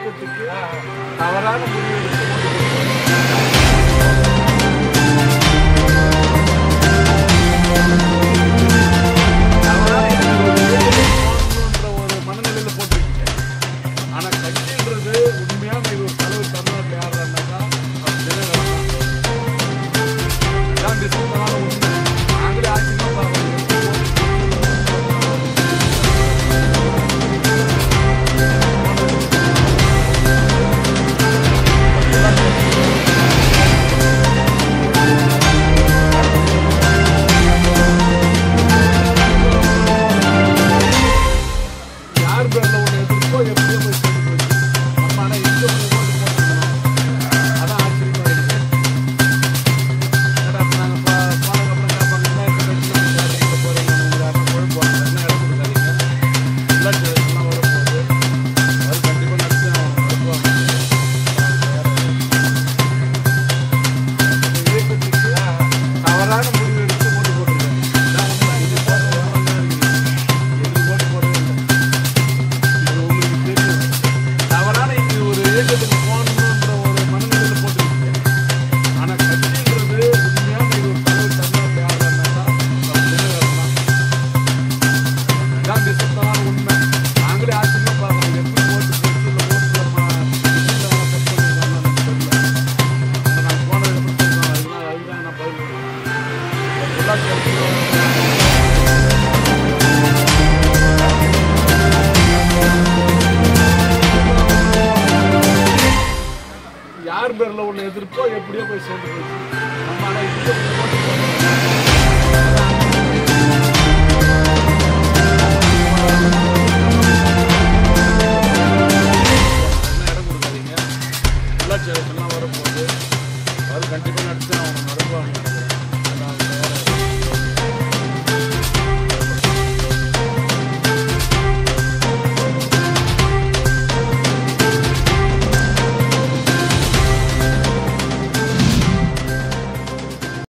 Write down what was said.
இயக்கத்துக்கு தவறான முடிவு எடுத்து கொண்டு போகிறார். தவறான ஒரு இயக்கத்துக்கு போகணுன்ற ஒரு மனநிலையில போட்டிருக்கீங்க. ஆனா கட்சின்றது உண்மையான இது ஒரு தலைவர் தமிழ்நாட்டில் யாருன்னாக்கா அவர் ஜனகணமன. இதான் நிசப்தமான உண்மை. நாங்களே ஆச்சரியமா பார்க்கிறோம். யார் பேர்ல ஒண்ணு எதிர்ப்போ எப்படியோ போய் சொல்லி போச்சு. நம்ம ஆனா எங்க போய் ஓட்டு போட்டுருக்கோம். அதான் ஆச்சரியமா இருக்கு. என்னடா இப்ப நாங்க போ- போனதுக்கப்புறம் கேட்பாங்க, என்ன இந்த கட்சியில போய் யார் எங்க போறீங்க? உங்க யாருன்னா குழம்புவாங்க. என்ன இடம் கொடுக்காதீங்க. உள்ளாட்சி எலெக்ஷன்லாம் வரப்போகுது. அது கண்டிப்பா நடத்தி ஆகணும். நடத்துவாங்க. இந்த இயக்கத்துக்கு தவறான முடிவு எடுத்து ஓட்டு போட்டிருக்காங்க. இதான் உண்மை. இது போட்ட விவரம் தான் இருக்குது. எங்களுக்கு ஓட்டு போடவே இல்லை. இது உங்களுக்கு தெரியும். தவறான இது ஒரு இயக்கத்துக்கு போகணுன்ற ஒரு மனநிலையில போட்டிருக்கீங்க. ஆனா கட்சின்றது உண்மையான இது ஒரு தலைவர் தமிழ்நாட்டில் யாருன்னாக்கா அவர் தினகரன் தான். இதான் நிசப்தமான உண்மை. நாங்களே ஆச்சரியமா பார்க்கிறோம். எப்படி ஓட்டு போட்டு இல்ல ஓட்டுல மா- கட்சியில வேணா cut பண்ணிருக்காங்கன்னு எனக்கு தெரியல. ஆனா நாங்க போனதுக்கு அப்புறம் தெரியும். அதனால அதுதான் நான் பதில் சொல்றேன். உள்ளாட்சி எலெக்ஷன் யார் பேர்ல ஒண்ணு எதிர்ப்போ எப்படியோ போய் சேர்ந்து போச்சு நம்ம ஆனா இங்க போய் ஓட்டு போடுறோம். என்ன இடம் கொடுக்காதீங்க உள்ளாட்சி எலெக்ஷன்லாம் வரப்போகுது அது கண்டிப்பாக நடத்தி அவங்க நடத்துவாங்க நினைக்கிறேன்